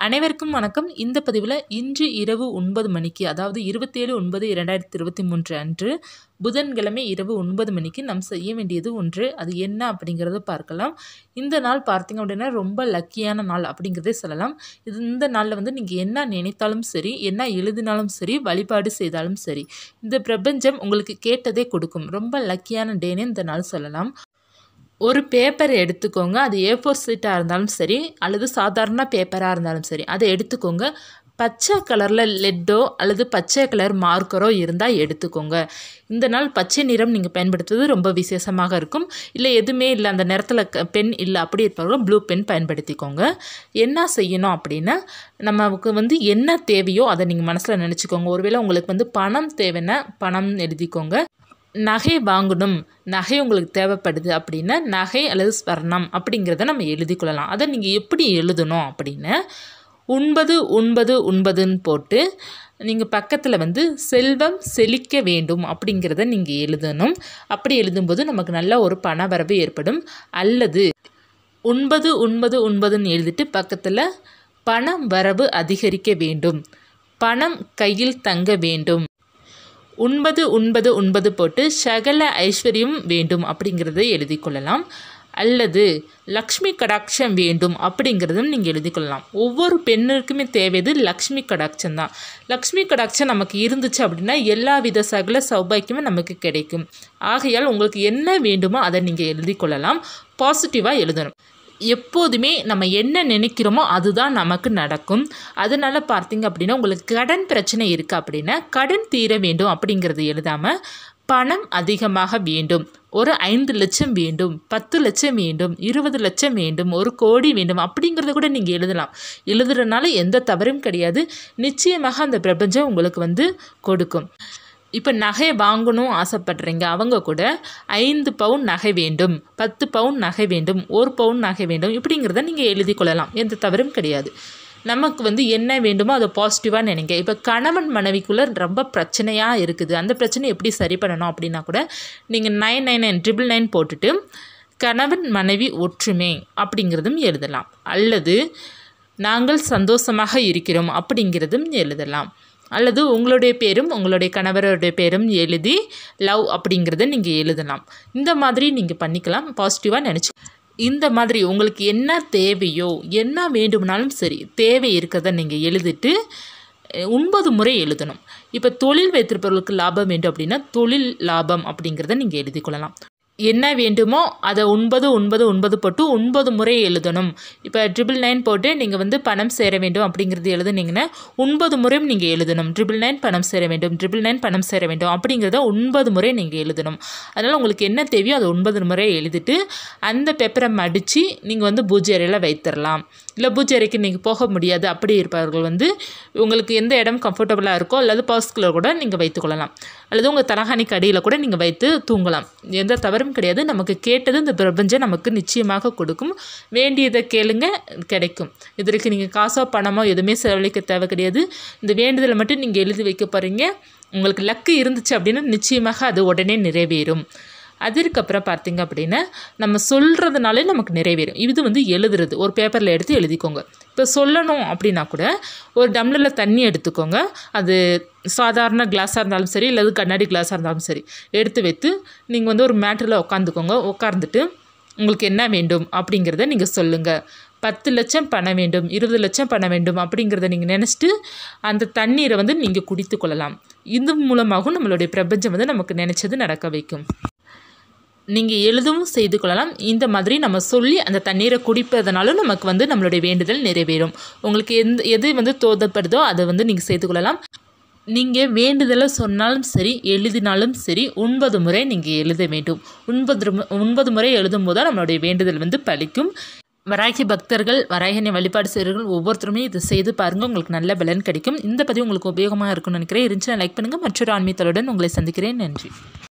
அனைவருக்கும் வணக்கம் இந்த பதிவில் இன்று இரவு ஒன்பது மணிக்கு அதாவது இருபத்தேழு ஒன்பது இரண்டாயிரத்தி இருபத்தி மூன்று அன்று புதன்கிழமை இரவு ஒன்பது மணிக்கு நாம் செய்ய வேண்டியது ஒன்று அது என்ன அப்படிங்கிறத பார்க்கலாம் இந்த நாள் பார்த்திங்க அப்படின்னா ரொம்ப லக்கியான நாள் அப்படிங்கிறதே சொல்லலாம் இது இந்த நாளில் வந்து நீங்கள் என்ன நினைத்தாலும் சரி என்ன எழுதினாலும் சரி வழிபாடு செய்தாலும் சரி இந்த பிரபஞ்சம் உங்களுக்கு கேட்டதே கொடுக்கும் ரொம்ப லக்கியான டேன்னு இந்த நாள் சொல்லலாம் ஒரு பேப்பர் எடுத்துக்கோங்க அது ஏ ஃபோர் சீட்டாக இருந்தாலும் சரி அல்லது சாதாரண பேப்பராக இருந்தாலும் சரி அதை எடுத்துக்கோங்க பச்சை கலரில் லெட்டோ அல்லது பச்சை கலர் மார்க்கரோ இருந்தால் எடுத்துக்கோங்க இந்த நாள் பச்சை நிறம் நீங்கள் பயன்படுத்துவது ரொம்ப விசேஷமாக இருக்கும் இல்லை எதுவுமே இல்லை அந்த நேரத்தில் க பென் இல்லை அப்படி இருப்பவர்கள் ப்ளூ பென் பயன்படுத்திக்கோங்க என்ன செய்யணும் அப்படின்னா நமக்கு வந்து என்ன தேவையோ அதை நீங்கள் மனசில் நினச்சிக்கோங்க ஒருவேளை உங்களுக்கு வந்து பணம் தேவைன்னா பணம் எழுதிக்கோங்க நகை வாங்கணும் நகை உங்களுக்கு தேவைப்படுது அப்படின்னா நகை அல்லது ஸ்வர்ணம் அப்படிங்கிறத நம்ம எழுதி கொள்ளலாம் அதை நீங்கள் எப்படி எழுதணும் அப்படின்னு ஒன்பது ஒன்பது ஒன்பதுன்னு போட்டு நீங்கள் பக்கத்தில் வந்து செல்வம் செழிக்க வேண்டும் அப்படிங்கிறத நீங்கள் எழுதணும் அப்படி எழுதும்போது நமக்கு நல்ல ஒரு பண வரவு ஏற்படும் அல்லது ஒன்பது ஒன்பது ஒன்பதுன்னு எழுதிட்டு பக்கத்தில் பணம் வரவு அதிகரிக்க வேண்டும் பணம் கையில் தங்க வேண்டும் ஒன்பது ஒன்பது ஒன்பது போட்டு சகல ஐஸ்வர்யம் வேண்டும் அப்படிங்கிறத எழுதி கொள்ளலாம் அல்லது லக்ஷ்மி கடாட்சம் வேண்டும் அப்படிங்கிறதும் நீங்கள் எழுதி கொள்ளலாம் ஒவ்வொரு பெண்ணுக்குமே தேவையது லக்ஷ்மி கடாட்சம் தான் லக்ஷ்மி கடாட்சம் நமக்கு இருந்துச்சு அப்படின்னா எல்லா வித சகல சௌபாக்கியமும் நமக்கு கிடைக்கும் ஆகையால் உங்களுக்கு என்ன வேண்டுமோ அதை நீங்கள் எழுதி கொள்ளலாம் பாசிட்டிவாக எழுதணும் எப்போதுமே நம்ம என்ன நினைக்கிறோமோ அதுதான் நமக்கு நடக்கும் அதனால் பார்த்தீங்க அப்படின்னா உங்களுக்கு கடன் பிரச்சனை இருக்குது அப்படின்னா கடன் தீர வேண்டும் அப்படிங்கிறது எழுதாமல் பணம் அதிகமாக வேண்டும் ஒரு ஐந்து லட்சம் வேண்டும் பத்து லட்சம் வேண்டும் இருபது லட்சம் வேண்டும் ஒரு கோடி வேண்டும் அப்படிங்கிறத கூட நீங்கள் எழுதலாம் எழுதுறதுனால எந்த தவறும் கிடையாது நிச்சயமாக அந்த பிரபஞ்சம் உங்களுக்கு வந்து கொடுக்கும் இப்போ நகை வாங்கணும் ஆசைப்படுறீங்க அவங்க கூட ஐந்து பவுன் நகை வேண்டும் பத்து பவுன் நகை வேண்டும் ஒரு பவுன் நகை வேண்டும் இப்படிங்கிறத நீங்கள் எழுதி கொள்ளலாம் எந்த தவறும் கிடையாது நமக்கு வந்து என்ன வேண்டுமோ அதை பாசிட்டிவாக நினைங்க இப்போ கணவன் மனைவிக்குள்ளே ரொம்ப பிரச்சனையாக இருக்குது அந்த பிரச்சனை எப்படி சரி பண்ணணும் அப்படின்னா கூட நீங்கள் nine nine nine triple nine போட்டுட்டு கணவன் மனைவி ஒற்றுமை அப்படிங்கிறதும் எழுதலாம் அல்லது நாங்கள் சந்தோஷமாக இருக்கிறோம் அப்படிங்கிறதும் எழுதலாம் அல்லது உங்களுடைய பேரும் உங்களுடைய கணவருடைய பேரும் எழுதி லவ் அப்படிங்கிறத நீங்கள் எழுதலாம் இந்த மாதிரி நீங்கள் பண்ணிக்கலாம் பாசிட்டிவாக நினச்சி இந்த மாதிரி உங்களுக்கு என்ன தேவையோ என்ன வேண்டும்னாலும் சரி தேவை இருக்கிறத நீங்கள் எழுதிட்டு ஒன்பது முறை எழுதணும் இப்போ தொழில் வைத்திருப்பவர்களுக்கு லாபம் வேண்டும் அப்படின்னா தொழில் லாபம் அப்படிங்கிறத நீங்கள் எழுதி கொள்ளலாம் என்ன வேண்டுமோ அதை ஒன்பது ஒன்பது ஒன்பது போட்டு ஒன்பது முறை எழுதணும் இப்போ ட்ரிபிள் நைன் போட்டு நீங்கள் வந்து பணம் சேர வேண்டும் அப்படிங்கிறது எழுதுனீங்கன்னா ஒன்பது முறையும் நீங்கள் எழுதணும் ட்ரிபிள் நைன் பணம் சேர வேண்டும் ட்ரிபிள் நைன் பணம் சேர வேண்டும் அப்படிங்கிறத ஒன்பது முறை நீங்கள் எழுதணும் அதனால் உங்களுக்கு என்ன தேவையோ அதை ஒன்பது முறை எழுதிட்டு அந்த பேப்பரை மடித்து நீங்கள் வந்து பூஜை அறையில் வைத்திடலாம் இல்லை பூஜை அறைக்கு நீங்கள் போக முடியாது அப்படி இருப்பவர்கள் வந்து உங்களுக்கு எந்த இடம் கம்ஃபர்டபுளாக இருக்கோ அல்லது பர்ஸ்குள்ளே கூட நீங்கள் வைத்துக்கொள்ளலாம் அல்லது உங்கள் தலகாணிக்கு அடியில் கூட நீங்கள் வைத்து தூங்கலாம் எந்த தவறும் கிடையாது நமக்கு கேட்டது இந்த பிரபஞ்சம் நமக்கு நிச்சயமாக கொடுக்கும் வேண்டியதை கேளுங்க கிடைக்கும் இதற்கு நீங்கள் காசோ பணமோ எதுவுமே செலவழிக்க தேவை கிடையாது இந்த வேண்டுதலை மட்டும் நீங்கள் எழுதி வைக்க போகிறீங்க உங்களுக்கு லக்கு இருந்துச்சு அப்படின்னா நிச்சயமாக அது உடனே நிறைவேறும் அதற்கப்புறம் பார்த்தீங்க அப்படின்னா நம்ம சொல்கிறதுனாலே நமக்கு நிறைவேறும் இது வந்து எழுதுறது ஒரு பேப்பரில் எடுத்து எழுதிக்கோங்க இப்போ சொல்லணும் அப்படின்னா கூட ஒரு டம்ளரில் தண்ணி எடுத்துக்கோங்க அது சாதாரண கிளாஸாக இருந்தாலும் சரி இல்லது கண்ணாடி கிளாஸாக இருந்தாலும் சரி எடுத்து வைத்து நீங்கள் வந்து ஒரு மேட்டரில் உட்காந்துக்கோங்க உட்காந்துட்டு உங்களுக்கு என்ன வேண்டும் அப்படிங்கிறத நீங்கள் சொல்லுங்கள் பத்து லட்சம் பணம் வேண்டும் இருபது லட்சம் பணம் வேண்டும் அப்படிங்கிறத நீங்கள் நினச்சிட்டு அந்த தண்ணீரை வந்து நீங்கள் குடித்து கொள்ளலாம் இது மூலமாகவும் நம்மளுடைய பிரபஞ்சம் வந்து நமக்கு நினச்சது நடக்க வைக்கும் நீங்கள் எழுதவும் செய்து கொள்ளலாம் இந்த மாதிரி நம்ம சொல்லி அந்த தண்ணீரை குடிப்பதனாலும் நமக்கு வந்து நம்மளுடைய வேண்டுதல் நிறைவேறும் உங்களுக்கு எந்த எது வந்து தோதப்படுதோ அதை வந்து நீங்கள் செய்து கொள்ளலாம் நீங்கள் வேண்டுதலை சொன்னாலும் சரி எழுதினாலும் சரி ஒன்பது முறை நீங்கள் எழுத வேண்டும் ஒன்பது ஒன்பது முறை எழுதும் போது தான் நம்மளுடைய வேண்டுதல் வந்து பலிக்கும் வராகி பக்தர்கள் வராகினை வழிபாடு செய்கிறவர்கள் ஒவ்வொருத்தருமே இதை செய்து பாருங்கள் உங்களுக்கு நல்ல பலன் கிடைக்கும் இந்த பதிவு உங்களுக்கு உபயோகமாக இருக்கும்னு நினைக்கிறேன் இருந்துச்சுன்னா லைக் பண்ணுங்கள் மற்றொரு ஆன்மீகத்தலுடன் உங்களை சந்திக்கிறேன் நன்றி